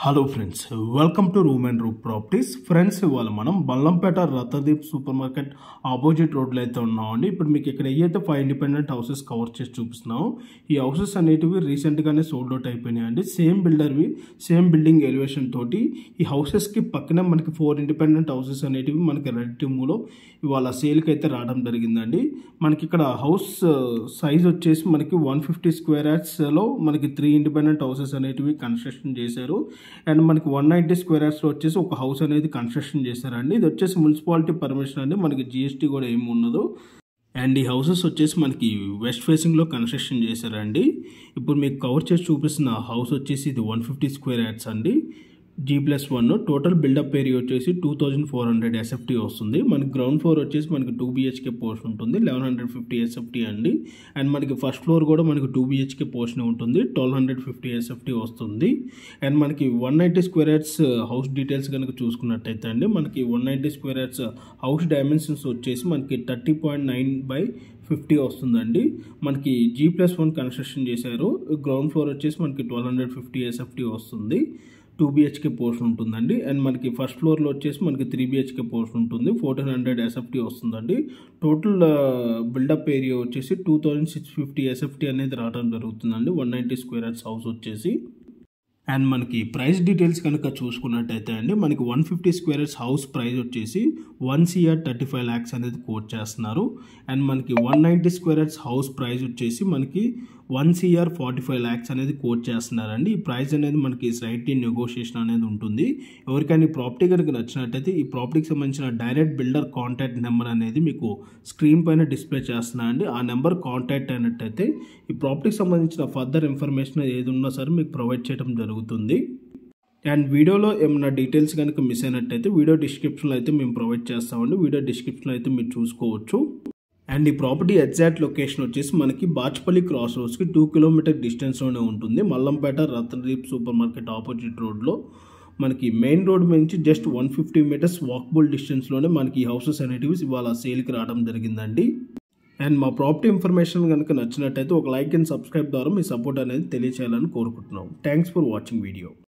hello friends welcome to room and Roop properties friends ఇవాళ మనం బల్లంపేట రతదీప్ సూపర్ మార్కెట్ ఆపోజిట్ రోడ్లో అయితే ఉన్నామండి ఇప్పుడు మీకు ఇక్కడ ఏవైతే ఫైవ్ ఇండిపెండెంట్ హౌసెస్ కవర్ చేసి చూపిస్తున్నాం ఈ హౌసెస్ అనేటివి రీసెంట్గానే సోల్డ్ అవుట్ అయిపోయినాయండి సేమ్ బిల్డర్వి సేమ్ బిల్డింగ్ ఎలివేషన్ తోటి ఈ హౌసెస్కి పక్కన మనకి ఫోర్ ఇండిపెండెంట్ హౌసెస్ అనేటివి మనకి రెడ్ టీమ్లో ఇవాళ సేల్కి అయితే రావడం జరిగిందండి మనకి ఇక్కడ హౌస్ సైజ్ వచ్చేసి మనకి వన్ ఫిఫ్టీ స్క్వేర్ యార్డ్స్లో మనకి త్రీ ఇండిపెండెంట్ హౌసెస్ అనేటివి కన్స్ట్రక్షన్ చేశారు అండ్ మనకి వన్ నైంటీ స్క్వేర్ యార్డ్స్లో వచ్చేసి ఒక హౌస్ అనేది కన్స్ట్రక్షన్ చేశారండి ఇది వచ్చేసి మున్సిపాలిటీ పర్మిషన్ అండి మనకి జిఎస్టీ కూడా ఏమి ఉండదు అండ్ ఈ హౌసెస్ వచ్చేసి మనకి వెస్ట్ ఫేసింగ్లో కన్స్ట్రక్షన్ చేశారండి ఇప్పుడు మీకు కవర్ చేసి చూపిస్తున్న హౌస్ వచ్చేసి ఇది వన్ ఫిఫ్టీ స్క్వేర్ యార్డ్స్ అండి G plus one total buildup area వచ్చేసి two thousand four hundred SFT వస్తుంది మనకి గ్రౌండ్ ఫ్లోర్ వచ్చేసి మనకి టూ బిహెచ్కే పోర్షన్ ఉంటుంది లెవెన్ హండ్రెడ్ ఫిఫ్టీ ఎస్ఎఫ్టీ అండి అండ్ మనకి ఫస్ట్ ఫ్లోర్ కూడా మనకి టూ బిహెచ్కే పోర్షన్ ఉంటుంది ట్వెల్వ్ హండ్రెడ్ ఫిఫ్టీ ఎస్ఎఫ్టీ వస్తుంది అండ్ మనకి one ninety square yards house details కనుక చూసుకున్నట్టయితే అండి మనకి one ninety square yards house dimensions వచ్చేసి మనకి thirty point nine by fifty వస్తుందండి మనకి జీ ప్లస్ వన్ కన్స్ట్రక్షన్ చేశారు గ్రౌండ్ ఫ్లోర్ వచ్చేసి మనకి ట్వెల్వ్ హండ్రెడ్ ఫిఫ్టీ ఎస్ఎఫ్టీ వస్తుంది టూ బిహెచ్కే పోర్షన్ ఉంటుందండి అండ్ మనకి ఫస్ట్ ఫ్లోర్లో వచ్చేసి మనకి త్రీ బిహెచ్కే పోర్షన్ ఉంటుంది ఫోర్టీన్ హండ్రెడ్ ఎస్ఎఫ్టీ వస్తుందండి టోటల్ బిల్డప్ ఏరియా వచ్చేసి two thousand six fifty SFT అనేది రావడం జరుగుతుందండి one ninety square yards house వచ్చేసి అండ్ మనకి ప్రైస్ డీటెయిల్స్ కనుక చూసుకున్నట్టయితే అండి మనకి one fifty squares house price వచ్చేసి one CR thirty five lakhs అనేది కోట్ చేస్తున్నారు అండ్ మనకి one ninety squares house price వచ్చేసి మనకి one CR forty five lakhs అనేది కోట్ చేస్తున్నారండి ఈ ప్రైస్ అనేది మనకి స్లైట్లీ నెగోషియేషన్ అనేది ఉంటుంది ఎవరికైనా ఈ ప్రాపర్టీ కనుక నచ్చినట్టయితే ఈ ప్రాపర్టీకి సంబంధించిన డైరెక్ట్ బిల్డర్ కాంటాక్ట్ నెంబర్ అనేది మీకు స్క్రీన్ పైన డిస్ప్లే చేస్తున్నానండి ఆ నెంబర్ కాంటాక్ట్ అయినట్టయితే ఈ ప్రాపర్టీకి సంబంధించిన ఫర్దర్ ఇన్ఫర్మేషన్ ఏది ఉన్నా సరే మీకు ప్రొవైడ్ చేయడం జరుగుతుంది అండ్ వీడియోలో ఏమైనా డీటెయిల్స్ కనుక మిస్ అయినట్టయితే వీడియో డిస్క్రిప్షన్లో అయితే మేము ప్రొవైడ్ చేస్తామండి వీడియో డిస్క్రిప్షన్లో అయితే మీరు చూసుకోవచ్చు అండ్ ఈ ప్రాపర్టీ ఎగ్జాక్ట్ లొకేషన్ వచ్చేసి మనకి బాచ్పల్లి క్రాస్ రోడ్స్కి టూ కిలోమీటర్ డిస్టెన్స్లోనే ఉంటుంది Mallampet Ratnadeep super market opposite రోడ్లో మనకి మెయిన్ రోడ్ నుంచి just one fifty meters walkable డిస్టెన్స్లోనే మనకి ఈ హౌసెస్ అనేటివి ఇవాళ సేల్కి రావడం జరిగిందండి అండ్ మా ప్రాపర్టీ ఇన్ఫర్మేషన్ కనుక నచ్చినట్టయితే ఒక లైక్ అండ్ సబ్స్క్రైబ్ ద్వారా మీ సపోర్ట్ అనేది తెలియచేయాలని కోరుకుంటున్నాం థ్యాంక్స్ ఫర్ వాచింగ్ వీడియో